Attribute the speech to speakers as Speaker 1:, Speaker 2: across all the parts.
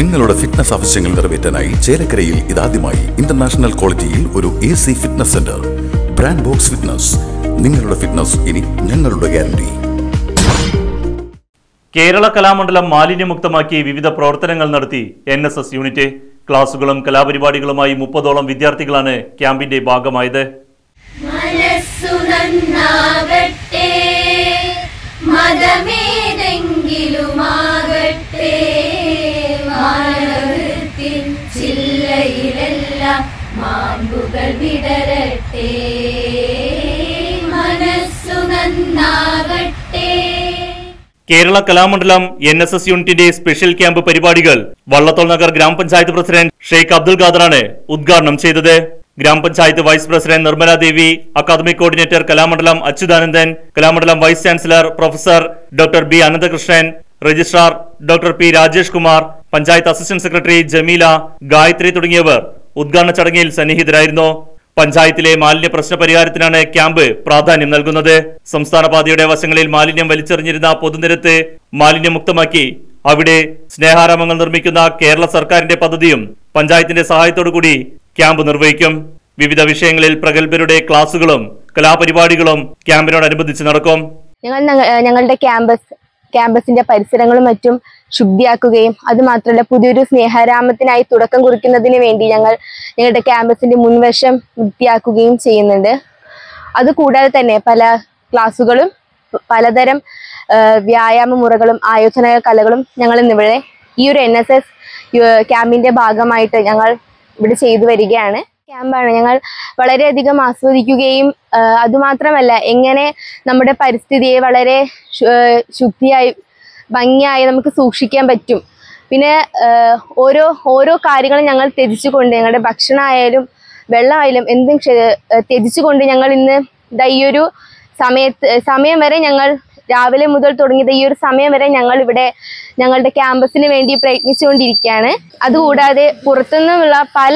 Speaker 1: നിങ്ങളുടെ ഫിറ്റ്നസ് ആവശ്യങ്ങൾ നിറവേറ്റാനായി ചേലക്കരയിൽ ഇതാദ്യമായി ഇന്റർനാഷണൽ ക്വാളിറ്റിയിൽ ഒരു A C fitness centre brand box fitness നിങ്ങളുടെ ഫിറ്റ്നസ് ഇനി ഞങ്ങളുടെ ഗ്യാരണ്ടി
Speaker 2: കേരള കലാമണ്ഡലം മാലിന്യമുക്തമാക്കി വിവിധ പ്രവർത്തനങ്ങൾ നടത്തി എൻ എസ് എസ് യൂണിറ്റ് ക്ലാസുകളും കലാപരിപാടികളുമായി മുപ്പതോളം വിദ്യാർത്ഥികളാണ് ക്യാമ്പിന്റെ ഭാഗമായത്
Speaker 3: മനസ്സു നന്നാകട്ടെ മതമേതെങ്കിലുമാകട്ടെ മാനവൃത്തിൻ ചില്ലയിലെല്ലാം മാമ്പുകൾ വിടരട്ടെ മനസ്സു നന്നാകട്ടെ
Speaker 2: Kerala Kalamandalam N S S യൂണിറ്റിന്റെ സ്പെഷ്യൽ ക്യാമ്പ് പരിപാടികൾ വള്ളത്തോൾ നഗർ ഗ്രാമപഞ്ചായത്ത് പ്രസിഡന്റ് ഷെയ്ഖ് അബ്ദുൽ ഖാദറാണ് ഉദ്ഘാടനം ചെയ്തത് ഗ്രാമപഞ്ചായത്ത് vice president Nirmala Devi academic coordinator Kalamandalam Achuthanandan Kalamandalam vice chancellor professor doctor B Ananthakrishnan registrar doctor P Rajesh Kumar panchayat assistant secretary Jameela Gayathri തുടങ്ങിയവർ ഉദ്ഘാടന ചടങ്ങിൽ സന്നിഹിതരായിരുന്നു പഞ്ചായത്തിലെ മാലിന്യ പ്രശ്ന പരിഹാരത്തിനാണ് ക്യാമ്പ് പ്രാധാന്യം നൽകുന്നത് സംസ്ഥാന പാതയുടെ വശങ്ങളിൽ മാലിന്യം വലിച്ചെറിഞ്ഞിരുന്ന പൊതുനിരത്ത് മാലിന്യമുക്തമാക്കി അവിടെ സ്നേഹാരാമങ്ങൾ നിർമ്മിക്കുന്ന കേരള സർക്കാരിന്റെ പദ്ധതിയും പഞ്ചായത്തിന്റെ സഹായത്തോടുകൂടി ക്യാമ്പ് നിർവഹിക്കും വിവിധ വിഷയങ്ങളിൽ പ്രഗത്ഭരുടെ ക്ലാസുകളും കലാപരിപാടികളും ക്യാമ്പിനോടനുബന്ധിച്ച് നടക്കും
Speaker 4: ഞങ്ങൾ ഞങ്ങ- ഏഹ് ഞങ്ങളുടെ ക്യാമ്പസ് ക്യാമ്പസിന്റെ പരിസരങ്ങളും മറ്റും ശുദ്ധിയാക്കുകയും അത് മാത്രമല്ല പുതിയൊരു സ്നേഹാരാമത്തിനായി തുടക്കം കുറിക്കുന്നതിന് വേണ്ടി ഞങ്ങൾ ഞങ്ങളുടെ ക്യാമ്പസിന്റെ മുൻവശം വൃത്തിയാക്കുകയും ചെയ്യുന്നുണ്ട് അതുകൂടാതെ തന്നെ പല ക്ലാസ്സുകളും പ- പലതരം ഏഹ് വ്യായാമ മുറകളും ആയോധന കലകളും ഞങ്ങൾ ഇന്നിവിടെ ഈ ഒരു എൻ എസ് എസ് ക്യാമ്പിന്റെ ഭാഗമായിട്ട് ഞങ്ങൾ ഇവിടെ ചെയ്തു വരികയാണ് ക്യാമ്പാണ് ഞങ്ങൾ വളരെയധികം ആസ്വദിക്കുകയും ആഹ് അതുമാത്രമല്ല എങ്ങനെ നമ്മുടെ പരിസ്ഥിതിയെ വളരെ ശു- ആഹ് ശുദ്ധിയായി ഭംഗിയായി നമുക്ക് സൂക്ഷിക്കാൻ പറ്റും പിന്നെ ആഹ് ഓരോ ഓരോ കാര്യങ്ങളും ഞങ്ങൾ ത്യജിച്ചുകൊണ്ട് ഞങ്ങളുടെ ഭക്ഷണമായാലും വെള്ളമായാലും എന്തും ക്ഷ- ആഹ് ത്യജിച്ചുകൊണ്ട് ഞങ്ങൾ ഇന്ന് ദാ ഈ ഒരു സമയത്ത് സമയം വരെ ഞങ്ങൾ രാവിലെ മുതൽ തുടങ്ങിയത് ഈ ഒരു സമയം വരെ ഞങ്ങൾ ഇവിടെ ഞങ്ങളുടെ ക്യാമ്പസിന് വേണ്ടി പ്രയത്നിച്ചുകൊണ്ടിരിക്കുകയാണ് അതുകൂടാതെ പുറത്തുനിന്നുള്ള പല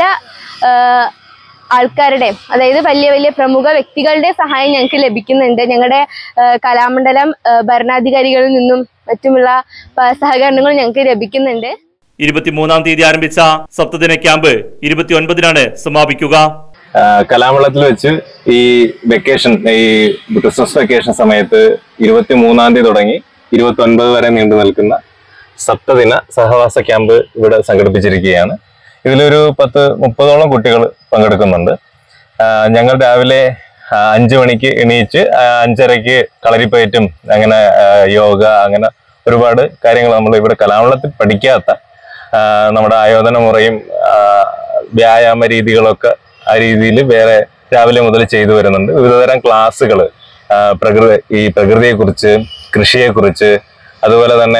Speaker 4: ആഹ് ആൾക്കാരുടെ അതായത് വലിയ വലിയ പ്രമുഖ വ്യക്തികളുടെ സഹായം ഞങ്ങൾക്ക് ലഭിക്കുന്നുണ്ട് ഞങ്ങളുടെ ആഹ് കലാമണ്ഡലം ആഹ് ഭരണാധികാരികളിൽ നിന്നും മറ്റുമുള്ള പ- സഹകരണങ്ങൾ ഞങ്ങൾക്ക് ലഭിക്കുന്നുണ്ട്
Speaker 2: ഇരുപത്തിമൂന്നാം തീയതി ആരംഭിച്ച സപ്തദിന ക്യാമ്പ് ഇരുപത്തിയൊൻപതിനാണ് സമാപിക്കുക
Speaker 5: ആ, കലാമണ്ഡലത്തിൽ വെച്ച് ഈ വെക്കേഷൻ ഈ ക്രിസ്മസ് വെക്കേഷൻ സമയത്ത് ഇരുപത്തി മൂന്നാം തീയതി തുടങ്ങി ഇരുപത്തി ഒൻപത് വരെ നീണ്ടു നിൽക്കുന്ന സപ്തദിന സഹവാസ ക്യാമ്പ് ഇവിടെ സംഘടിപ്പിച്ചിരിക്കുകയാണ് ഇതിലൊരു പത്ത് മുപ്പതോളം കുട്ടികൾ പങ്കെടുക്കുന്നുണ്ട് ആ, ഞങ്ങൾ രാവിലെ ആ, അഞ്ച് മണിക്ക് എണീച്ച് ആ, അഞ്ചരയ്ക്ക് കളരിപ്പയറ്റും അങ്ങനെ ആ, യോഗ അങ്ങനെ ഒരുപാട് കാര്യങ്ങൾ നമ്മൾ ഇവിടെ കലാമണ്ഡലത്തിൽ പഠിക്കാത്ത ആ, നമ്മുടെ ആയോധന മുറയും ആ, വ്യായാമ രീതികളൊക്കെ ആ രീതിയിൽ വേറെ രാവിലെ മുതൽ ചെയ്തു വരുന്നുണ്ട് വിവിധതരം ക്ലാസ്സുകൾ പ്രകൃതി ഈ പ്രകൃതിയെക്കുറിച്ച് കൃഷിയെക്കുറിച്ച് അതുപോലെ തന്നെ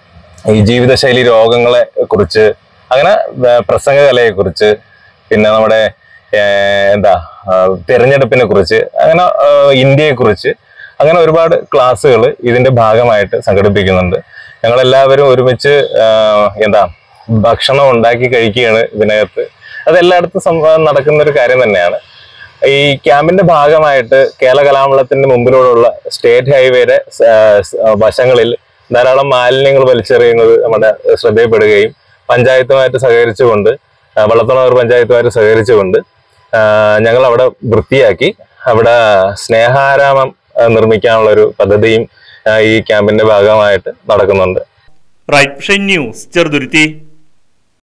Speaker 5: ഈ ജീവിതശൈലി രോഗങ്ങളെ കുറിച്ച് അങ്ങനെ വേ- പ്രസംഗകലയെക്കുറിച്ച് പിന്നെ നമ്മുടെ ഏർ, എന്താ ആ, തെരഞ്ഞെടുപ്പിനെ കുറിച്ച് അങ്ങനെ ആ, ഇന്ത്യയെക്കുറിച്ച് അങ്ങനെ ഒരുപാട് ക്ലാസ്സുകൾ ഇതിന്റെ ഭാഗമായിട്ട് സംഘടിപ്പിക്കുന്നുണ്ട് ഞങ്ങളെല്ലാവരും ഒരുമിച്ച് ആ, എന്താ ഭക്ഷണം ഉണ്ടാക്കി കഴിക്കുകയാണ് ഇതിനകത്ത് അത് എല്ലായിടത്തും സംഭവം നടക്കുന്ന ഒരു കാര്യം തന്നെയാണ് ഈ ക്യാമ്പിന്റെ ഭാഗമായിട്ട് കേരള കലാമണ്ഡലത്തിന്റെ മുമ്പിലൂടെയുള്ള സ്റ്റേറ്റ് ഹൈവേയുടെ സ- സ- വശങ്ങളിൽ ധാരാളം മാലിന്യങ്ങൾ വലിച്ചെറിയുന്നത് നമ്മുടെ ശ്രദ്ധയിൽപ്പെടുകയും പഞ്ചായത്തുമായിട്ട് സഹകരിച്ചുകൊണ്ട് ആ, വള്ളത്തോളനഗർ പഞ്ചായത്തുമായിട്ട് സഹകരിച്ചുകൊണ്ട് ആ, ഞങ്ങൾ അവിടെ വൃത്തിയാക്കി അവിടെ സ്നേഹാരാമം ആ, നിർമ്മിക്കാനുള്ള ഒരു പദ്ധതിയും ആ, ഈ ക്യാമ്പിന്റെ ഭാഗമായിട്ട് നടക്കുന്നുണ്ട്
Speaker 2: റൈറ്റ് ന്യൂസ് ചെറുതുരുത്തി